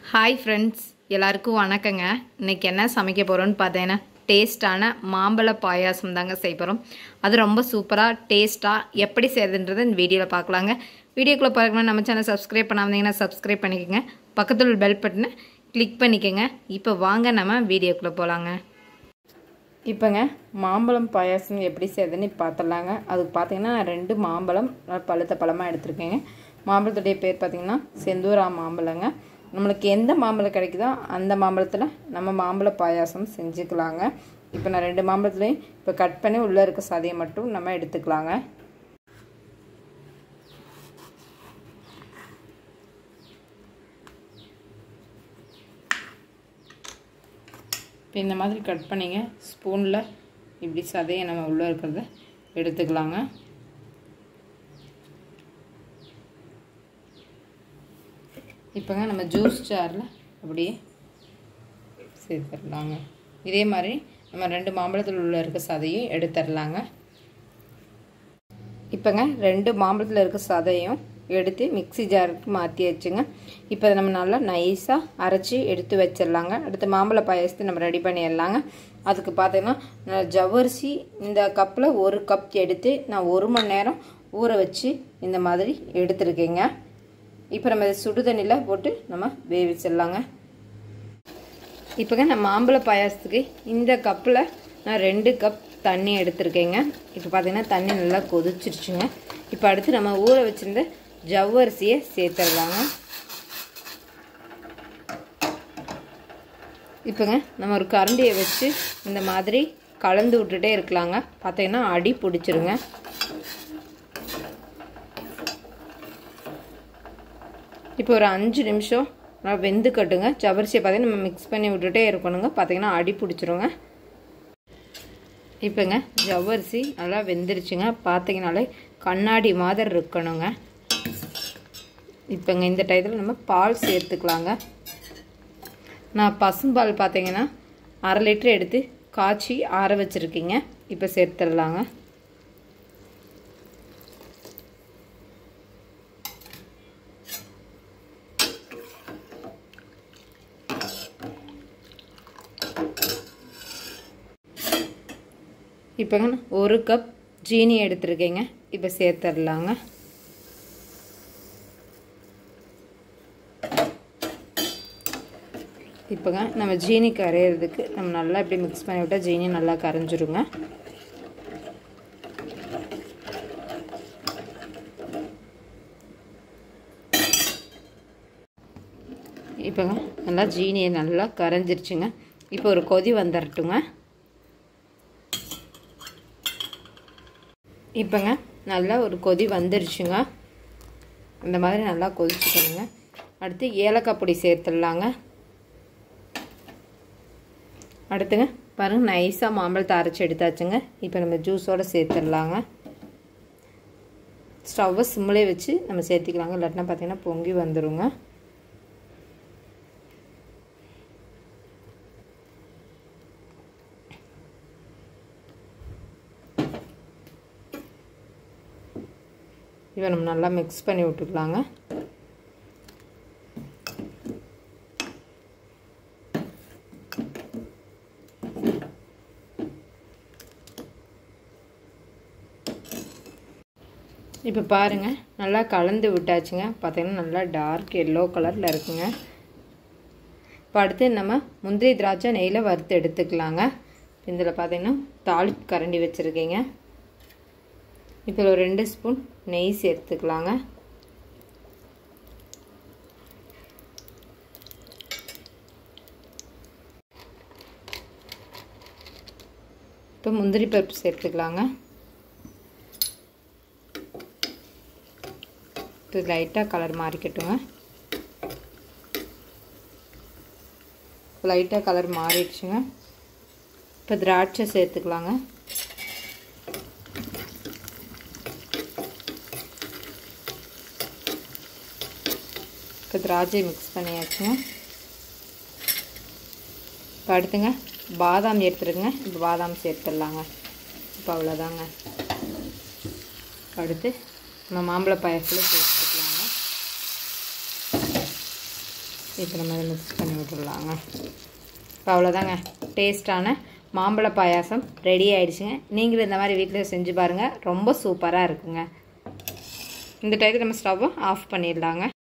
hi friends எல்லாருக்கும் வணக்கங்க இன்னைக்கு என்ன சமைக்க போகிறோன்னு பார்த்தீங்கன்னா டேஸ்டான மாம்பழ பாயாசம் தாங்க செய்ய போகிறோம் அது ரொம்ப சூப்பராக டேஸ்ட்டாக எப்படி செய்யறதுன்றதை இந்த வீடியோவில் பார்க்கலாங்க வீடியோக்குள்ளே பார்க்கணும் நம்ம சேனல் சப்ஸ்கிரைப் பண்ணாமதீங்கன்னா சப்ஸ்கிரைப் பண்ணிக்கோங்க பக்கத்தில் உள்ள பெல் பட்டனை கிளிக் பண்ணிக்கோங்க இப்போ வாங்க நம்ம வீடியோக்குள்ளே போகலாங்க இப்போங்க மாம்பழம் பாயாசம் எப்படி செய்யுதுன்னு பார்த்துடலாங்க அதுக்கு பார்த்தீங்கன்னா நான் ரெண்டு மாம்பழம் நல்லா பழுத்த பழமாக எடுத்திருக்கேங்க மாம்பழத்துடைய பேர் பார்த்தீங்கன்னா செந்தூரா மாம்பழங்க நம்மளுக்கு எந்த மாம்பழம் கிடைக்குதோ அந்த மாம்பழத்தில் நம்ம மாம்பழ பாயாசம் செஞ்சுக்கலாங்க இப்போ நான் ரெண்டு மாம்பழத்துலேயும் இப்போ கட் பண்ணி உள்ளே இருக்க சதையை மட்டும் நம்ம எடுத்துக்கலாங்க இப்போ இந்த மாதிரி கட் பண்ணிங்க ஸ்பூனில் இப்படி சதையை நம்ம உள்ளே இருக்கிறத எடுத்துக்கலாங்க இப்போங்க நம்ம ஜூஸ் ஜாரில் அப்படியே சேர்த்துடலாங்க இதே மாதிரி நம்ம ரெண்டு மாம்பழத்தில் உள்ள இருக்க சதையும் எடுத்துடலாங்க இப்போங்க ரெண்டு மாம்பழத்தில் இருக்க சதையும் எடுத்து மிக்சி ஜாருக்கு மாற்றி வச்சுங்க இப்போ நம்ம நல்லா நைஸாக அரைச்சி எடுத்து வச்சிடலாங்க அடுத்து மாம்பழ பாயசத்தை நம்ம ரெடி பண்ணிடலாங்க அதுக்கு பார்த்தீங்கன்னா ஜவ்வரிசி இந்த கப்பில் ஒரு கப் எடுத்து நான் ஒரு மணி நேரம் ஊற வச்சு இந்த மாதிரி எடுத்துருக்கேங்க இப்போ நம்ம சுடு தண்ணியில் போட்டு நம்ம வேவிச்சிடலாங்க இப்போங்க நான் மாம்பழ பாயாசத்துக்கு இந்த கப்பில் நான் ரெண்டு கப் தண்ணி எடுத்திருக்கேங்க இப்போ பார்த்தீங்கன்னா தண்ணி நல்லா கொதிச்சிருச்சுங்க இப்போ அடுத்து நம்ம ஊற வச்சுருந்த ஜவ்வரிசியை சேர்த்துடலாங்க இப்போங்க நம்ம ஒரு கரண்டியை வச்சு இந்த மாதிரி கலந்து விட்டுட்டே இருக்கலாங்க பார்த்தீங்கன்னா அடி பிடிச்சிருங்க இப்போ ஒரு அஞ்சு நிமிஷம் நல்லா வெந்து கட்டுங்க ஜவரிசியை பார்த்தீங்கன்னா நம்ம மிக்ஸ் பண்ணி விட்டுட்டே இருக்கணுங்க பார்த்தீங்கன்னா அடி பிடிச்சிருங்க இப்போங்க ஜவ்வரிசி நல்லா வெந்துருச்சுங்க பார்த்தீங்கனாலே கண்ணாடி மாதிரி இருக்கணுங்க இப்போங்க இந்த டயத்தில் நம்ம பால் சேர்த்துக்கலாங்க நான் பசும்பால் பார்த்தீங்கன்னா அரை லிட்டர் எடுத்து காய்ச்சி ஆற வச்சுருக்கீங்க இப்போ சேர்த்துடலாங்க இப்போங்க ஒரு கப் ஜீனி எடுத்துருக்கேங்க இப்போ சேர்த்துடலாங்க இப்போங்க நம்ம ஜீனி கரையிறதுக்கு நம்ம நல்லா இப்படி மிக்ஸ் பண்ணி விட்டால் ஜீனி நல்லா கரைஞ்சிருங்க இப்போங்க நல்லா ஜீனியை நல்லா கரைஞ்சிருச்சுங்க இப்போ ஒரு கொதி வந்துடட்டுங்க இப்போங்க நல்லா ஒரு கொதி வந்துருச்சுங்க இந்த மாதிரி நல்லா கொதிச்சுக்கணுங்க அடுத்து ஏலக்காய் பொடி சேர்த்துடலாங்க அடுத்துங்க பாருங்கள் நைஸாக மாம்பழத்தை அரைச்சி எடுத்தாச்சுங்க இப்போ நம்ம ஜூஸோடு சேர்த்துடலாங்க ஸ்டவ்வை சிம்மிலே வச்சு நம்ம சேர்த்திக்கலாங்க இல்லாட்டினா பார்த்தீங்கன்னா பொங்கி வந்துடுங்க இதை நம்ம நல்லா மிக்ஸ் பண்ணி விட்டுக்கலாங்க இப்போ பாருங்கள் நல்லா கலந்து விட்டாச்சுங்க பார்த்தீங்கன்னா நல்லா டார்க் எல்லோ கலரில் இருக்குங்க இப்போ அடுத்து நம்ம முந்திரி திராட்சை நெய்யில் வறுத்து எடுத்துக்கலாங்க இதில் பார்த்தீங்கன்னா தாளிப்பு கரண்டி வச்சுருக்கீங்க இப்போ ஒரு ரெண்டு ஸ்பூன் நெய் சேர்த்துக்கலாங்க இப்போ முந்திரி பருப்பு சேர்த்துக்கலாங்க இப்போ லைட்டாக கலர் மாறிக்கட்டுங்க லைட்டாக கலர் மாறிடுச்சுங்க இப்போ திராட்சை சேர்த்துக்கலாங்க இப்போ திராட்சை மிக்ஸ் பண்ணியாச்சுங்க இப்போ அடுத்துங்க பாதாம் எடுத்துருங்க இப்போ பாதாம் சேர்த்துடலாங்க இப்போ அவ்வளோதாங்க அடுத்து நம்ம மாம்பழ பாயசத்தில் சேர்த்துக்கலாங்க இப்போ நம்ம இதை மிக்ஸ் பண்ணி விட்டுடலாங்க இப்போ அவ்வளோதாங்க டேஸ்டான மாம்பழ பாயாசம் ரெடி ஆயிடுச்சுங்க நீங்களும் இந்த மாதிரி வீட்டில் செஞ்சு பாருங்கள் ரொம்ப சூப்பராக இருக்குங்க இந்த டயத்துக்கு நம்ம ஸ்டவ்வை ஆஃப் பண்ணிடலாங்க